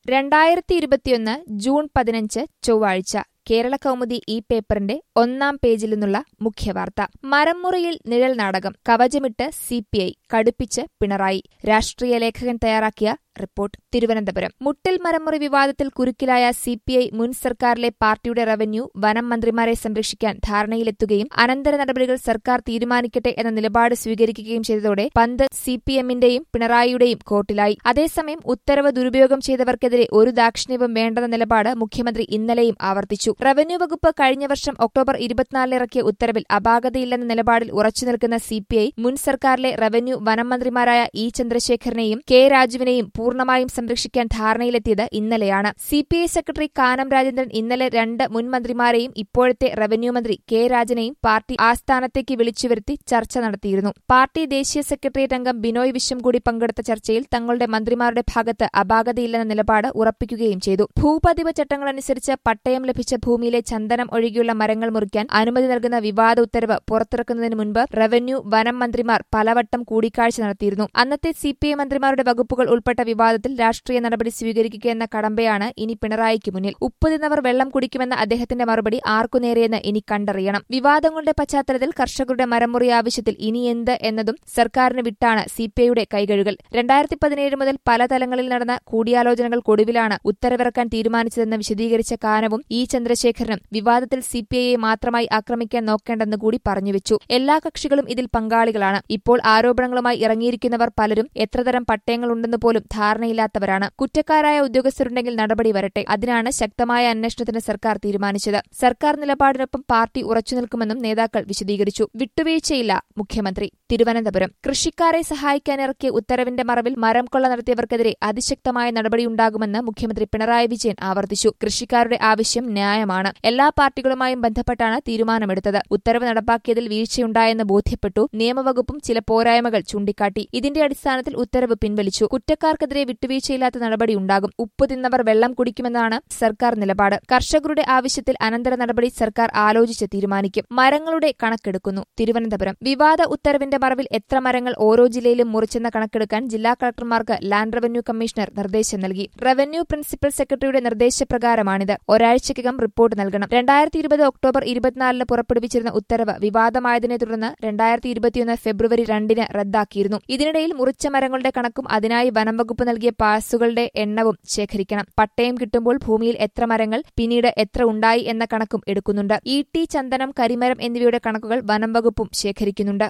രണ്ടായിരത്തി ഇരുപത്തിയൊന്ന് ജൂൺ പതിനഞ്ച് ചൊവ്വാഴ്ച കേരള കൗമുദി ഈ പേപ്പറിന്റെ ഒന്നാം പേജിൽ നിന്നുള്ള മുഖ്യവാർത്ത മരംമുറിയിൽ നിഴൽ നാടകം കവചമിട്ട് സിപിഐ കടുപ്പിച്ച് പിണറായി രാഷ്ട്രീയ ലേഖകൻ തയ്യാറാക്കിയ റിപ്പോർട്ട് തിരുവനന്തപുരം മുട്ടിൽ മരമുറി വിവാദത്തിൽ കുരുക്കിലായ സിപിഐ മുൻ സർക്കാരിലെ പാർട്ടിയുടെ റവന്യൂ വനം മന്ത്രിമാരെ സംരക്ഷിക്കാൻ ധാരണയിലെത്തുകയും അനന്തര നടപടികൾ സർക്കാർ തീരുമാനിക്കട്ടെ എന്ന നിലപാട് സ്വീകരിക്കുകയും ചെയ്തതോടെ പന്ത് സിപിഎമ്മിന്റെയും പിണറായിയുടെയും കോർട്ടിലായി അതേസമയം ഉത്തരവ് ദുരുപയോഗം ചെയ്തവർക്കെതിരെ ഒരു ദാക്ഷിണ്യവും വേണ്ടെന്ന നിലപാട് മുഖ്യമന്ത്രി ഇന്നലെയും ആവർത്തിച്ചു റവന്യൂ വകുപ്പ് കഴിഞ്ഞ വർഷം ഒക്ടോബർ ഇരുപത്തിനാലിന് ഇറക്കിയ ഉത്തരവിൽ അപാകതയില്ലെന്ന നിലപാടിൽ ഉറച്ചുനിൽക്കുന്ന സിപിഐ മുൻ സർക്കാരിലെ റവന്യൂ വനം മന്ത്രിമാരായ ഇ ചന്ദ്രശേഖരനെയും കെ രാജുവിനെയും പൂർണ്ണമായും സംരക്ഷിക്കാൻ ധാരണയിലെത്തിയത് ഇന്നലെയാണ് സിപിഐ സെക്രട്ടറി കാനം രാജേന്ദ്രൻ ഇന്നലെ രണ്ട് മുൻ മന്ത്രിമാരെയും ഇപ്പോഴത്തെ റവന്യൂ മന്ത്രി കെ രാജനെയും പാർട്ടി ആസ്ഥാനത്തേക്ക് വിളിച്ചുവരുത്തി ചർച്ച നടത്തിയിരുന്നു പാർട്ടി ദേശീയ സെക്രട്ടേറിയറ്റ് അംഗം ബിനോയ് വിശ്വം കൂടി പങ്കെടുത്ത ചർച്ചയിൽ തങ്ങളുടെ മന്ത്രിമാരുടെ ഭാഗത്ത് അപാകതയില്ലെന്ന നിലപാട് ഉറപ്പിക്കുകയും ചെയ്തു ഭൂപതിവ് ചട്ടങ്ങളനുസരിച്ച് പട്ടയം ലഭിച്ച ഭൂമിയിലെ ചന്ദനം ഒഴികെയുള്ള മരങ്ങൾ മുറിക്കാൻ അനുമതി നൽകുന്ന വിവാദ ഉത്തരവ് പുറത്തിറക്കുന്നതിന് മുൻപ് റവന്യൂ വനം മന്ത്രിമാർ പലവട്ടം കൂടിക്കാഴ്ച നടത്തിയിരുന്നു അന്നത്തെ സിപിഐ മന്ത്രിമാരുടെ വകുപ്പുകൾ ഉൾപ്പെട്ട വിവാദത്തിൽ രാഷ്ട്രീയ നടപടി സ്വീകരിക്കുക എന്ന കടമ്പയാണ് ഇനി പിണറായിക്ക് മുന്നിൽ ഉപ്പ് തിന്നവർ വെള്ളം കുടിക്കുമെന്ന അദ്ദേഹത്തിന്റെ മറുപടി ആർക്കു നേരെയെന്ന് ഇനി കണ്ടറിയണം വിവാദങ്ങളുടെ പശ്ചാത്തലത്തിൽ കർഷകരുടെ മരമുറി ആവശ്യത്തിൽ ഇനി എന്ത് എന്നതും സർക്കാരിന് വിട്ടാണ് സിപിഐയുടെ കൈകഴുകൽ രണ്ടായിരത്തി പതിനേഴ് മുതൽ പല തലങ്ങളിൽ നടന്ന കൂടിയാലോചനകൾക്കൊടുവിലാണ് ഉത്തരവിറക്കാൻ തീരുമാനിച്ചതെന്ന് വിശദീകരിച്ച കാനവും ഇ ചന്ദ്രശേഖരനും വിവാദത്തിൽ സിപിഐയെ മാത്രമായി ആക്രമിക്കാൻ നോക്കേണ്ടെന്ന് കൂടി പറഞ്ഞുവെച്ചു എല്ലാ കക്ഷികളും ഇതിൽ പങ്കാളികളാണ് ഇപ്പോൾ ആരോപണങ്ങളുമായി ഇറങ്ങിയിരിക്കുന്നവർ പലരും എത്രതരം പട്ടയങ്ങളുണ്ടെന്ന് പോലും ധാരണയില്ലാത്തവരാണ് കുറ്റക്കാരായ ഉദ്യോഗസ്ഥരുണ്ടെങ്കിൽ നടപടി വരട്ടെ അതിനാണ് ശക്തമായ അന്വേഷണത്തിന് സർക്കാർ തീരുമാനിച്ചത് സർക്കാർ നിലപാടിനൊപ്പം പാർട്ടി ഉറച്ചുനിൽക്കുമെന്നും നേതാക്കൾ വിശദീകരിച്ചു വിട്ടുവീഴ്ചയില്ല മുഖ്യമന്ത്രി തിരുവനന്തപുരം കൃഷിക്കാരെ സഹായിക്കാനിറക്കിയ ഉത്തരവിന്റെ മറവിൽ മരം കൊള്ള നടത്തിയവർക്കെതിരെ അതിശക്തമായ നടപടിയുണ്ടാകുമെന്ന് മുഖ്യമന്ത്രി പിണറായി വിജയൻ ആവർത്തിച്ചു കൃഷിക്കാരുടെ ആവശ്യം ന്യായമാണ് എല്ലാ പാർട്ടികളുമായും ബന്ധപ്പെട്ടാണ് തീരുമാനമെടുത്തത് ഉത്തരവ് നടപ്പാക്കിയതിൽ വീഴ്ചയുണ്ടായെന്ന് ബോധ്യപ്പെട്ടു നിയമവകുപ്പും ചില പോരായ്മകൾ ചൂണ്ടിക്കാട്ടി ഇതിന്റെ അടിസ്ഥാനത്തിൽ ഉത്തരവ് പിൻവലിച്ചു കുറ്റക്കാർക്കെതിരെ വിട്ടുവീഴ്ചയില്ലാത്ത നടപടിയുണ്ടാകും ഉപ്പ് തിന്നവർ വെള്ളം കുടിക്കുമെന്നാണ് സർക്കാർ നിലപാട് കർഷകരുടെ ആവശ്യത്തിൽ അനന്തര നടപടി സർക്കാർ ആലോചിച്ച് തീരുമാനിക്കും മരങ്ങളുടെ കണക്കെടുക്കുന്നു തിരുവനന്തപുരം വിവാദ ഉത്തരവിന്റെ മറവിൽ എത്ര മരങ്ങൾ ഓരോ ജില്ലയിലും മുറിച്ചെന്ന കണക്കെടുക്കാൻ ജില്ലാ കളക്ടർമാർക്ക് ലാൻഡ് റവന്യൂ കമ്മീഷണർ നിർദ്ദേശം നൽകി റവന്യൂ പ്രിൻസിപ്പൽ സെക്രട്ടറിയുടെ നിർദ്ദേശപ്രകാരമാണിത് ഒരാഴ്ചയ്ക്കകം റിപ്പോർട്ട് നൽകണം രണ്ടായിരത്തി ഇരുപത് ഒക്ടോബർ ഇരുപത്തിനാലിന് പുറപ്പെടുവിച്ചിരുന്ന ഉത്തരവ് വിവാദമായതിനെ തുടർന്ന് രണ്ടായിരത്തി ഇരുപത്തിയൊന്ന് ഫെബ്രുവരി രണ്ടിന് റദ്ദാക്കിയിരുന്നു ഇതിനിടയിൽ മുറിച്ച മരങ്ങളുടെ കണക്കും അതിനായി വനം വകുപ്പ് നൽകിയ പാസുകളുടെ എണ്ണവും ശേഖരിക്കണം പട്ടയം കിട്ടുമ്പോൾ ഭൂമിയിൽ എത്ര മരങ്ങൾ പിന്നീട് എത്ര ഉണ്ടായി എന്ന കണക്കും എടുക്കുന്നുണ്ട് ഈട്ടി ചന്ദനം കരിമരം എന്നിവയുടെ കണക്കുകൾ വനം വകുപ്പും ശേഖരിക്കുന്നുണ്ട്